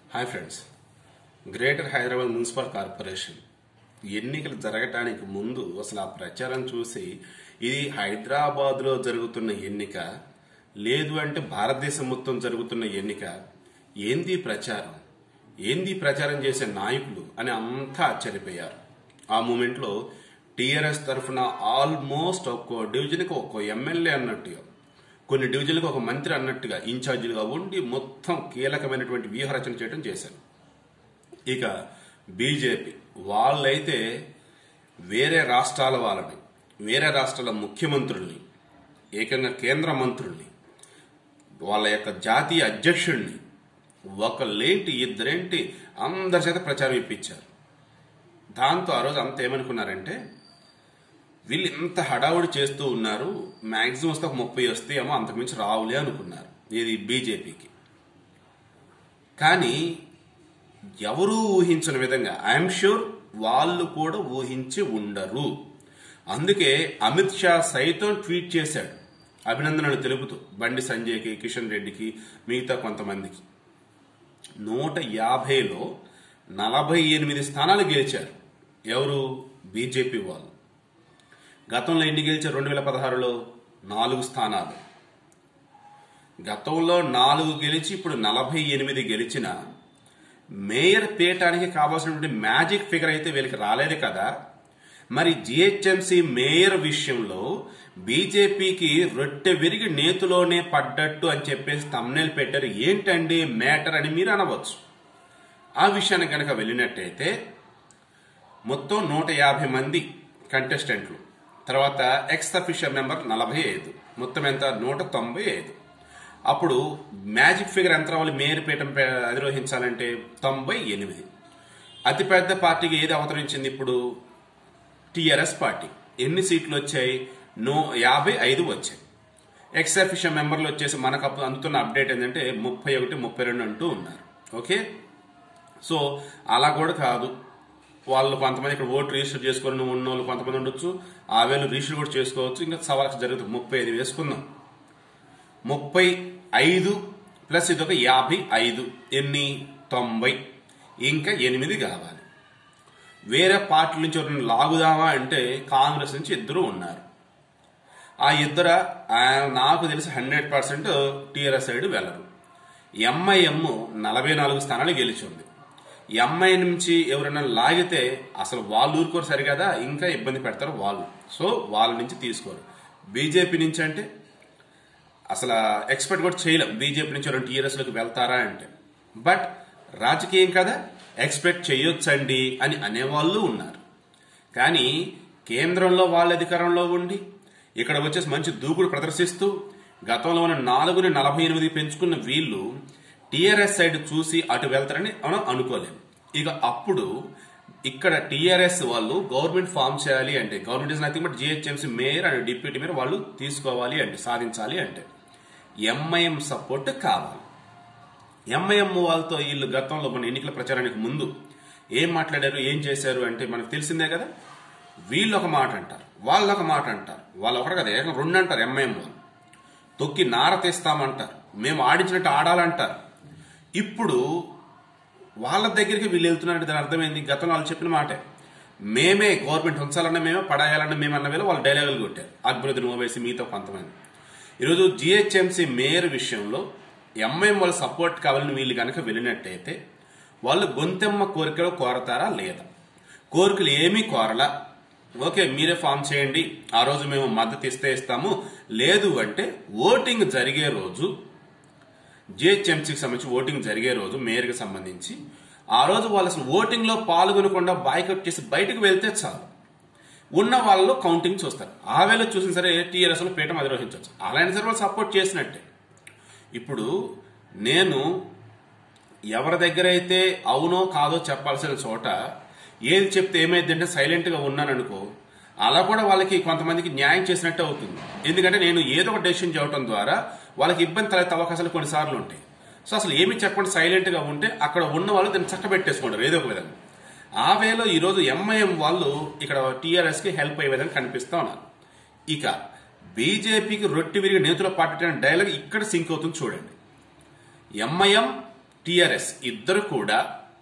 hi friends greater Hyderabad municipal corporation ఎన్నికలు జరగటానికి ముందు అసలు ఆ ప్రచారం చూసి ఇది హైదరాబాద్లో జరుగుతున్న ఎన్నిక లేదు అంటే భారతదేశం మొత్తం జరుగుతున్న ఎన్నిక ఏంది ఈ ప్రచారం ఏంది ఈ ప్రచారం చేసే నాయకులు అని అంతా ఆశ్చర్యపోయారు ఆ మూమెంట్లో టీఆర్ఎస్ తరఫున ఆల్మోస్ట్ ఒక్కో డివిజన్కి ఒక్కో ఎమ్మెల్యే అన్నట్టుగా కొన్ని డివిజన్లకు ఒక మంత్రి అన్నట్టుగా ఇన్ఛార్జీలుగా ఉండి మొత్తం కీలకమైనటువంటి వ్యూహరచన చేయడం చేశారు ఇక బీజేపీ వాళ్ళైతే వేరే రాష్ట్రాల వాళ్ళని వేరే రాష్ట్రాల ముఖ్యమంత్రుల్ని ఏకంగా కేంద్ర మంత్రుల్ని వాళ్ళ యొక్క జాతీయ అధ్యక్షుడిని ఒకళ్ళేంటి ఇద్దరేంటి అందరి చేత ప్రచారం ఇప్పించారు దాంతో ఆ రోజు అంత ఏమనుకున్నారంటే వీళ్ళు ఇంత హడావుడి చేస్తూ ఉన్నారు మాక్సిమం వస్తే ఒక ముప్పై వస్తాయేమో అంతకుమించి రావులే అనుకున్నారు ఇది బీజేపీకి కానీ ఎవరూ ఊహించిన విధంగా ఐఎమ్ షూర్ వాళ్ళు కూడా ఊహించి ఉండరు అందుకే అమిత్ షా సైతం ట్వీట్ చేశాడు అభినందనలు తెలుపుతూ బండి సంజయ్కి కిషన్ రెడ్డికి మిగతా కొంతమందికి నూట యాభైలో నలభై ఎనిమిది స్థానాలు గెలిచారు ఎవరు బీజేపీ వాళ్ళు గతంలో ఎన్ని గెలిచారు రెండు వేల పదహారులో నాలుగు స్థానాలు గతంలో నాలుగు గెలిచి ఇప్పుడు నలభై ఎనిమిది గెలిచిన మేయర్ పీయటానికి కావాల్సినటువంటి మ్యాజిక్ ఫిగర్ అయితే వీళ్ళకి రాలేదు కదా మరి జిహెచ్ఎంసి మేయర్ విషయంలో బీజేపీకి రొట్టె విరిగి నేతిలోనే పడ్డట్టు అని చెప్పేసి తమ్నేలు పెట్టారు ఏంటండి మ్యాటర్ అని మీరు అనవచ్చు ఆ విషయానికి కనుక వెళ్ళినట్టయితే మొత్తం నూట యాభై మంది కంటెస్టెంట్లు తర్వాత ఎక్స్ అఫీషియల్ మెంబర్ నలభై ఐదు మొత్తం ఎంత నూట తొంభై ఐదు అప్పుడు మ్యాజిక్ ఫిగర్ ఎంత రావాలి మేయర్ పీఠం పే- అధిరోహించాలంటే తొంభై ఎనిమిది అతిపెద్ద పార్టీకి ఏది అవతరించింది ఇప్పుడు టిఆర్ఎస్ పార్టీ ఎన్ని సీట్లు వచ్చాయి నో యాభై ఐదు వచ్చాయి ఎక్స్ అఫీషియల్ మెంబర్లు వచ్చేసి మనకు అప్పుడు అందుతున్న అప్డేట్ ఏంటంటే ముప్పై ఒకటి ముప్పై రెండు అంటూ ఉన్నారు ఓకే సో అలా కూడా కాదు వాళ్ళు కొంతమంది ఇక్కడ ఓటు రిజిస్టర్ చేసుకొని ఉన్న వాళ్ళు కొంతమంది ఉండొచ్చు ఆ వేలు రిజిస్టర్ కూడా చేసుకోవచ్చు ఇంకా సవాల్సి జరుగుతుంది ముప్పై ఐదు వేసుకుందాం ముప్పై ఐదు ప్లస్ ఇదొక యాభై ఐదు ఎన్ని తొంభై ఇంకా ఎనిమిది కావాలి వేరే పార్టీల నుంచి ఎవరైనా లాగుదామా అంటే కాంగ్రెస్ నుంచి ఇద్దరు ఉన్నారు ఆ ఇద్దరు నాకు తెలిసి హండ్రెడ్ పర్సెంట్ టీఆర్ఎస్ సైడ్ వెళ్ళరు ఎంఐఎం నలభై నాలుగు స్థానాలు గెలిచింది ఎంఐ నుంచి ఎవరైనా లాగితే అసలు వాళ్ళు ఊరుకోరు సరిగదా ఇంకా ఇబ్బంది పెడతారు వాళ్ళు సో వాళ్ళ నుంచి తీసుకోరు బీజేపీ నుంచి అంటే అసలు ఎక్స్పెక్ట్ కూడా చేయలేం బీజేపీ నుంచి ఎవరైనా టీఆర్ఎస్ లోకి వెళ్తారా అంటే బట్ రాజకీయం కదా ఎక్స్పెక్ట్ చేయొచ్చండి అని అనేవాళ్ళు ఉన్నారు కానీ కేంద్రంలో వాళ్ళ అధికారంలో ఉండి ఇక్కడ వచ్చేసి మంచి దూకుడు ప్రదర్శిస్తూ గతంలో ఉన్న నాలుగుని నలభై ఎనిమిది పెంచుకున్న వీళ్ళు టీఆర్ఎస్ సైడ్ చూసి అటు వెళ్తారని మనం అనుకోలేం ఇక అప్పుడు ఇక్కడ టీఆర్ఎస్ వాళ్ళు గవర్నమెంట్ ఫామ్ చేయాలి అంటే government is nothing but GHMC mayor and deputy mayor వాళ్ళు తీసుకోవాలి అంటే సాధించాలి అంటే ఎంఐఎం సపోర్ట్ కావాలి ఎంఐఎం వాళ్ళతో వీళ్ళు గతంలో మన ఎన్నికల ప్రచారానికి ముందు ఏం మాట్లాడారు ఏం చేశారు అంటే మనకు తెలిసిందే కదా వీళ్ళు ఒక మాట అంటారు వాళ్ళు ఒక మాట అంటారు వాళ్ళు ఒకటి కదా ఏకం రెండు అంటారు ఎంఐఎం వాళ్ళు తొక్కి నార తీస్తామంటారు మేము ఆడించినట్టు ఆడాలంటారు ఇప్పుడు వాళ్ళ దగ్గరికి వీళ్ళు వెళ్తున్నారంటే దాని అర్థమైంది గతంలో వాళ్ళు చెప్పిన మాటే మేమే గవర్నమెంట్ ఉంచాలన్నా మేమే పడాయాలన్నా మేము అన్న వేళ వాళ్ళు డైలాగులు కొట్టారు అక్బరుద్దీన్ ఓవైసీ మిగతా కొంతమంది ఈరోజు జిహెచ్ఎంసీ మేయర్ విషయంలో ఎంఐఎం వాళ్ళ సపోర్ట్ కావాలని వీళ్ళు కనుక వెళ్ళినట్టయితే వాళ్ళు గొంతెమ్మ కోరికలు కోరతారా లేదా కోరికలు ఏమీ కోరలా ఓకే మీరే ఫామ్ చేయండి ఆ రోజు మేము మద్దతు ఇస్తే ఇస్తాము లేదు అంటే ఓటింగ్ జరిగే రోజు జిహెచ్ఎంసీకి సంబంధించి ఓటింగ్ జరిగే రోజు మేయర్కి సంబంధించి ఆ రోజు వాళ్ళు అసలు ఓటింగ్ లో పాల్గొనకుండా బాయ్కట్ చేసి బయటకు వెళ్తే చాలు ఉన్న వాళ్ళు కౌంటింగ్ చూస్తారు ఆ వేళ చూసిన సరే టీఆర్ఎస్ లో పీఠం అధిరోహించవచ్చు అలాంటి సరే వాళ్ళు సపోర్ట్ చేసినట్టే ఇప్పుడు నేను ఎవరి దగ్గర అయితే అవునో కాదో చెప్పాల్సిన చోట ఏది చెప్తే ఏమైందంటే సైలెంట్ గా ఉన్నాననుకో అలా కూడా వాళ్ళకి కొంతమందికి న్యాయం చేసినట్టు అవుతుంది ఎందుకంటే నేను ఏదో ఒక డెసిషన్ చేయడం ద్వారా వాళ్ళకి ఇబ్బంది తలెత్తే అవకాశాలు కొన్నిసార్లు ఉంటాయి సో అసలు ఏమి చెప్పకుండా సైలెంట్ గా ఉంటే అక్కడ ఉన్న వాళ్ళు దాన్ని చక్కబెట్టేసుకుంటారు ఏదో ఒక విధంగా ఆ వేలో ఈరోజు ఎంఐఎం వాళ్ళు ఇక్కడ టీఆర్ఎస్ కి హెల్ప్ అయ్యే విధంగా కనిపిస్తా ఉన్నారు ఇక బీజేపీకి రొట్టి విరిగి నేతుల పార్టీ అనే డైలాగ్ ఇక్కడ సింక్ అవుతుంది చూడండి ఎంఐఎం టిఆర్ఎస్ ఇద్దరు కూడా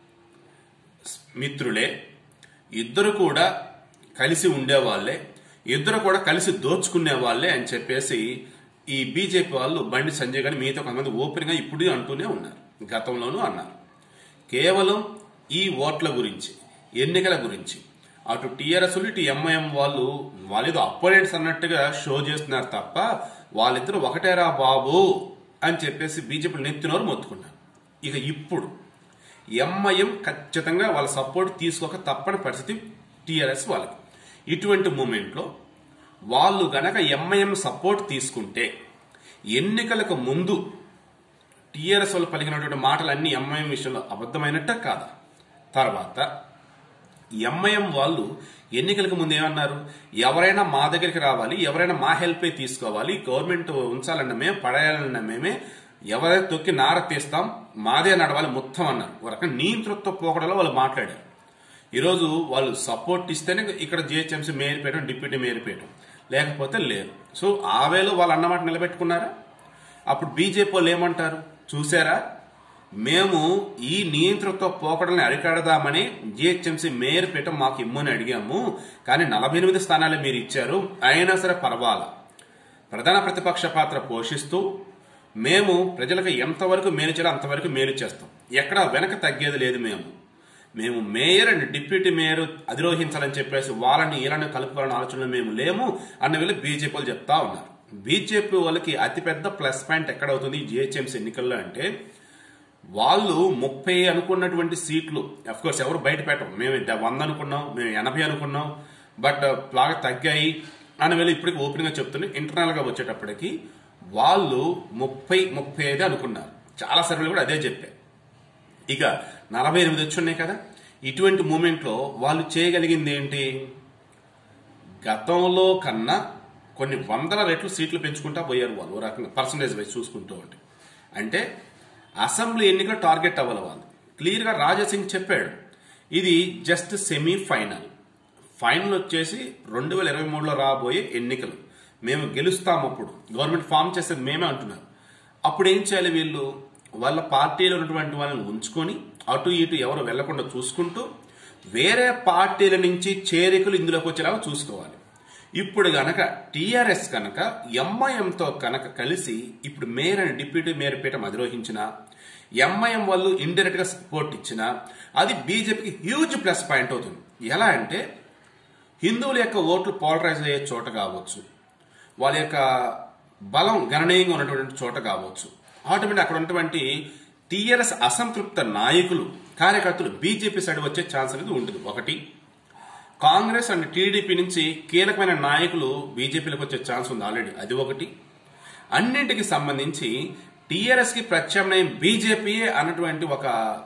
మిత్రులే ఇద్దరు కూడా కలిసి ఉండేవాళ్లే ఇద్దరు కూడా కలిసి దోచుకునే వాళ్ళే అని చెప్పేసి ఈ బీజేపీ వాళ్ళు బండి సంజయ్ గారిని మీతో కొంతమంది ఓపెన్ గా ఇప్పుడు అంటూనే ఉన్నారు గతంలోనూ అన్నారు కేవలం ఈ ఓట్ల గురించి ఎన్నికల గురించి అటు టీఆర్ఎస్ ఇటు ఎంఐఎం వాళ్ళు వాళ్ళేదో అపోనెంట్స్ అన్నట్టుగా షో చేస్తున్నారు తప్ప వాళ్ళిద్దరూ ఒకటేరా బాబు అని చెప్పేసి బీజేపీ నెత్తినోరు మొత్తుకున్నారు ఇక ఇప్పుడు ఎంఐఎం ఖచ్చితంగా వాళ్ళ సపోర్ట్ తీసుకోక తప్పని పరిస్థితి టీఆర్ఎస్ వాళ్ళకి ఇటువంటి మూమెంట్లో వాళ్ళు గనక ఎంఐఎం సపోర్ట్ తీసుకుంటే ఎన్నికలకు ముందు టీఆర్ఎస్ వాళ్ళు పలికినటువంటి మాటలన్నీ ఎంఐఎం విషయంలో అబద్ధమైనట్ట కాదా తర్వాత ఎంఐఎం వాళ్ళు ఎన్నికలకు ముందు ఏమన్నారు ఎవరైనా మా దగ్గరికి రావాలి ఎవరైనా మా హెల్పే తీసుకోవాలి గవర్నమెంట్ ఉంచాలన్న మేము పడేయాలన్న మేమే ఎవరైతే తొక్కి నార తీస్తాం మాదే నడవాలి మొత్తం అన్నారు ఒక రకంగా నియంతృత్వ పోకడలో వాళ్ళు మాట్లాడారు ఈరోజు వాళ్ళు సపోర్ట్ ఇస్తేనే ఇక్కడ జిహెచ్ఎంసీ మేయర్ పేయడం డిప్యూటీ మేయర్ పేయడం లేకపోతే లేదు సో ఆ వేలో వాళ్ళు అన్నమాట నిలబెట్టుకున్నారా అప్పుడు బీజేపీ వాళ్ళు ఏమంటారు చూసారా మేము ఈ నియంతృత్వ పోకడల్ని అరికడదామని జిహెచ్ఎంసీ మేయర్ పీఠం మాకు ఇమ్మని అడిగాము కానీ నలభై ఎనిమిది స్థానాలే మీరు ఇచ్చారు అయినా సరే పర్వాలా ప్రధాన ప్రతిపక్ష పాత్ర పోషిస్తూ మేము ప్రజలకు ఎంతవరకు మేలు చేయాలో అంతవరకు మేలు చేస్తాం ఎక్కడ వెనక తగ్గేది లేదు మేము మేము మేయర్ అండ్ డిప్యూటీ మేయర్ అధిరోహించాలని చెప్పేసి వాళ్ళని వీళ్ళని కలుపుకోవాలని ఆలోచనలు మేము లేము అన్న వీళ్ళు బీజేపీ వాళ్ళు చెప్తా ఉన్నారు బీజేపీ వాళ్ళకి అతిపెద్ద ప్లస్ పాయింట్ ఎక్కడ అవుతుంది జిహెచ్ఎంసీ ఎన్నికల్లో అంటే వాళ్ళు ముప్పై అనుకున్నటువంటి సీట్లు కోర్స్ ఎవరు బయట పెట్టం మేము వంద అనుకున్నాం మేము ఎనభై అనుకున్నాం బట్ లాగా తగ్గాయి అని వీళ్ళు ఇప్పటికి ఓపెన్ గా చెప్తున్నాయి ఇంటర్నల్ గా వచ్చేటప్పటికి వాళ్ళు ముప్పై ముప్పై ఐదు అనుకున్నారు చాలా సర్వేలు కూడా అదే చెప్పాయి ఇక నలభై ఎనిమిది వచ్చున్నాయి కదా ఇటువంటి మూమెంట్లో వాళ్ళు చేయగలిగింది ఏంటి గతంలో కన్నా కొన్ని వందల రెట్లు సీట్లు పెంచుకుంటా పోయారు వాళ్ళు ఓ రకంగా పర్సంటేజ్ వైజ్ చూసుకుంటూ ఉంటే అంటే అసెంబ్లీ ఎన్నికలు టార్గెట్ అవ్వాలి వాళ్ళు క్లియర్గా రాజాసింగ్ చెప్పాడు ఇది జస్ట్ సెమీ ఫైనల్ ఫైనల్ వచ్చేసి రెండు వేల ఇరవై మూడులో రాబోయే ఎన్నికలు మేము గెలుస్తాం అప్పుడు గవర్నమెంట్ ఫామ్ చేసేది మేమే అంటున్నారు అప్పుడు ఏం చేయాలి వీళ్ళు వాళ్ళ పార్టీలో ఉన్నటువంటి వాళ్ళని ఉంచుకొని అటు ఇటు ఎవరు వెళ్లకుండా చూసుకుంటూ వేరే పార్టీల నుంచి చేరికలు ఇందులోకి వచ్చేలాగా చూసుకోవాలి ఇప్పుడు గనక టీఆర్ఎస్ కనుక ఎంఐఎంతో కనుక కలిసి ఇప్పుడు మేయర్ అండ్ డిప్యూటీ మేయర్ పీఠం అధిరోహించిన ఎంఐఎం వాళ్ళు ఇండైరెక్ట్ గా సపోర్ట్ ఇచ్చిన అది బీజేపీకి హ్యూజ్ ప్లస్ పాయింట్ అవుతుంది ఎలా అంటే హిందువుల యొక్క ఓట్లు పోలరైజ్ అయ్యే చోట కావచ్చు వాళ్ళ యొక్క బలం గణనీయంగా ఉన్నటువంటి చోట కావచ్చు ఆటోమేటిక్ అక్కడ ఉన్నటువంటి టీఆర్ఎస్ అసంతృప్త నాయకులు కార్యకర్తలు బీజేపీ సైడ్ వచ్చే ఛాన్స్ అనేది ఉంటుంది ఒకటి కాంగ్రెస్ అండ్ టీడీపీ నుంచి కీలకమైన నాయకులు బీజేపీలోకి వచ్చే ఛాన్స్ ఉంది ఆల్రెడీ అది ఒకటి అన్నింటికి సంబంధించి టీఆర్ఎస్ కి ప్రత్యామ్నాయం బీజేపీయే అన్నటువంటి ఒక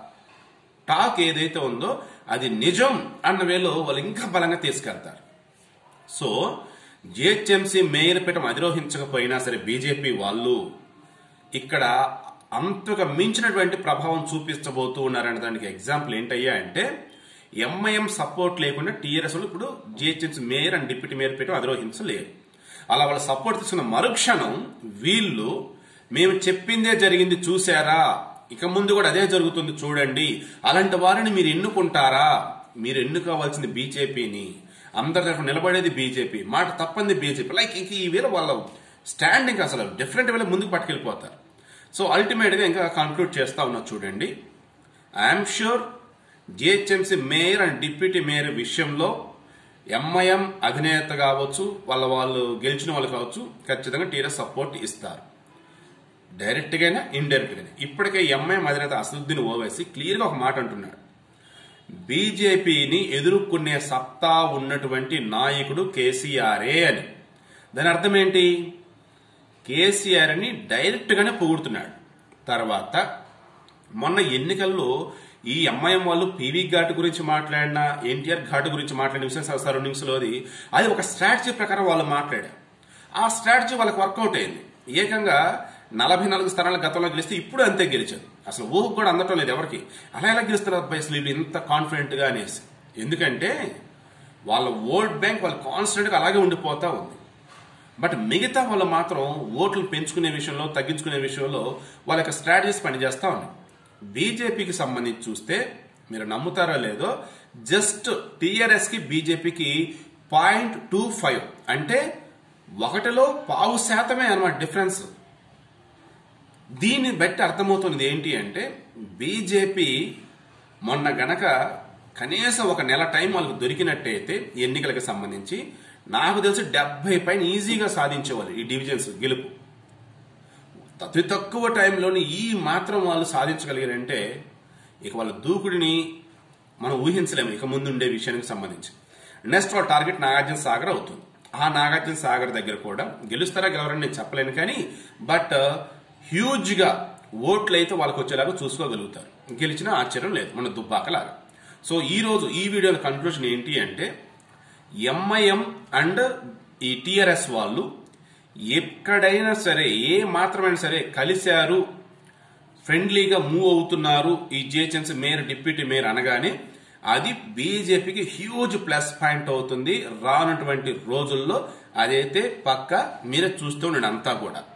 టాక్ ఏదైతే ఉందో అది నిజం అన్న వేలో వాళ్ళు ఇంకా బలంగా తీసుకెళ్తారు సో జిహెచ్ఎంసీ మేయర్ పీఠం అధిరోహించకపోయినా సరే బీజేపీ వాళ్ళు ఇక్కడ అంతగా మించినటువంటి ప్రభావం చూపించబోతూ ఉన్నారనే దానికి ఎగ్జాంపుల్ ఏంటయ్యా అంటే ఎంఐఎం సపోర్ట్ లేకుండా టీఆర్ఎస్ వాళ్ళు ఇప్పుడు GHMC mayor and deputy mayor పీఠం అధిరోహించలేరు అలా వాళ్ళ సపోర్ట్ తీసుకున్న మరుక్షణం వీళ్ళు మేము చెప్పిందే జరిగింది చూసారా ఇక ముందు కూడా అదే జరుగుతుంది చూడండి అలాంటి వారిని మీరు ఎన్నుకుంటారా మీరు ఎన్నుకోవాల్సింది బీజేపీని అందరి తరఫున నిలబడేది బీజేపీ మాట తప్పంది బీజేపీ లైక్ ఇంక ఈ వేళ వాళ్ళ స్టాండింగ్ అసలు డిఫరెంట్ వేళ ముందుకు పట్టుకెళ్ళిపోతారు సో అల్టిమేట్ గా ఇంకా కంక్లూడ్ చేస్తా ఉన్నా చూడండి I'm sure GHMC mayor and deputy mayor విషయంలో ఎంఐఎం అధినేత కావచ్చు వాళ్ళ వాళ్ళు గెలిచిన వాళ్ళు కావచ్చు ఖచ్చితంగా టీఆర్ఎస్ సపోర్ట్ ఇస్తారు డైరెక్ట్ గానే ఇండైరెక్ట్ గానే ఇప్పటికే ఎంఐఎం అధినేత అసదుద్దీన్ ఓవైసీ క్లియర్ గా ఒక మాట అంటున్నాడు బీజేపీని ఎదుర్కొనే సత్తా ఉన్నటువంటి నాయకుడు కేసీఆరే అని దాని అర్థం ఏంటి కేసీఆర్ ని డైరెక్ట్ గానే పొగుడుతున్నాడు తర్వాత మొన్న ఎన్నికల్లో ఈ ఎంఐఎం వాళ్ళు పీవీ ఘాట్ గురించి మాట్లాడినా ఎన్టీఆర్ ఘాట్ గురించి మాట్లాడిన విషయం సరౌండింగ్స్ లోది అది ఒక స్ట్రాటజీ ప్రకారం వాళ్ళు మాట్లాడారు ఆ స్ట్రాటజీ వాళ్ళకి వర్కౌట్ అయింది ఏకంగా నలభై నాలుగు స్థానాల గతంలో గెలిస్తే ఇప్పుడు అంతే గెలిచారు అసలు ఊహకు కూడా అందటం లేదు ఎవరికి అలా ఎలా గెలుస్తారు అబ్బాయి అసలు వీళ్ళు ఇంత కాన్ఫిడెంట్ గా అనేసి ఎందుకంటే వాళ్ళ ఓట్ బ్యాంక్ వాళ్ళు కాన్స్టెంట్ గా అలాగే ఉండిపోతా ఉంది బట్ మిగతా వాళ్ళు మాత్రం ఓట్లు పెంచుకునే విషయంలో తగ్గించుకునే విషయంలో వాళ్ళ యొక్క స్ట్రాటజీస్ పనిచేస్తా ఉన్నాయి బీజేపీకి సంబంధించి చూస్తే మీరు నమ్ముతారో లేదో జస్ట్ టీఆర్ఎస్ కి బీజేపీకి పాయింట్ టూ ఫైవ్ అంటే ఒకటిలో పావు శాతమే అనమాట డిఫరెన్స్ దీన్ని బట్టి అర్థమవుతున్నది ఏంటి అంటే బీజేపీ మొన్న గనక కనీసం ఒక నెల టైం వాళ్ళకు దొరికినట్టయితే ఎన్నికలకు సంబంధించి నాకు తెలిసి డెబ్బై పైన ఈజీగా సాధించేవాళ్ళు ఈ డివిజన్స్ గెలుపు అతి తక్కువ టైంలోని ఈ మాత్రం వాళ్ళు సాధించగలిగారంటే ఇక వాళ్ళ దూకుడిని మనం ఊహించలేము ఇక ముందు ఉండే విషయానికి సంబంధించి నెక్స్ట్ వాళ్ళ టార్గెట్ నాగార్జున సాగర్ అవుతుంది ఆ నాగార్జున సాగర్ దగ్గర కూడా గెలుస్తారా గెలవరని నేను చెప్పలేను కానీ బట్ హ్యూజ్ గా ఓట్లు అయితే వాళ్ళకి వచ్చేలాగా చూసుకోగలుగుతారు గెలిచినా ఆశ్చర్యం లేదు మన దుబ్బాకలాగా సో ఈ రోజు ఈ వీడియో కన్క్లూజన్ ఏంటి అంటే ఎంఐఎం అండ్ ఈ టిఆర్ఎస్ వాళ్ళు ఎక్కడైనా సరే ఏ మాత్రమైనా సరే కలిశారు ఫ్రెండ్లీగా మూవ్ అవుతున్నారు ఈ జిహెచ్ఎంసీ మేయర్ డిప్యూటీ మేయర్ అనగానే అది బీజేపీకి హ్యూజ్ ప్లస్ పాయింట్ అవుతుంది రానటువంటి రోజుల్లో అదైతే పక్క మీరే చూస్తూ ఉండండి అంతా కూడా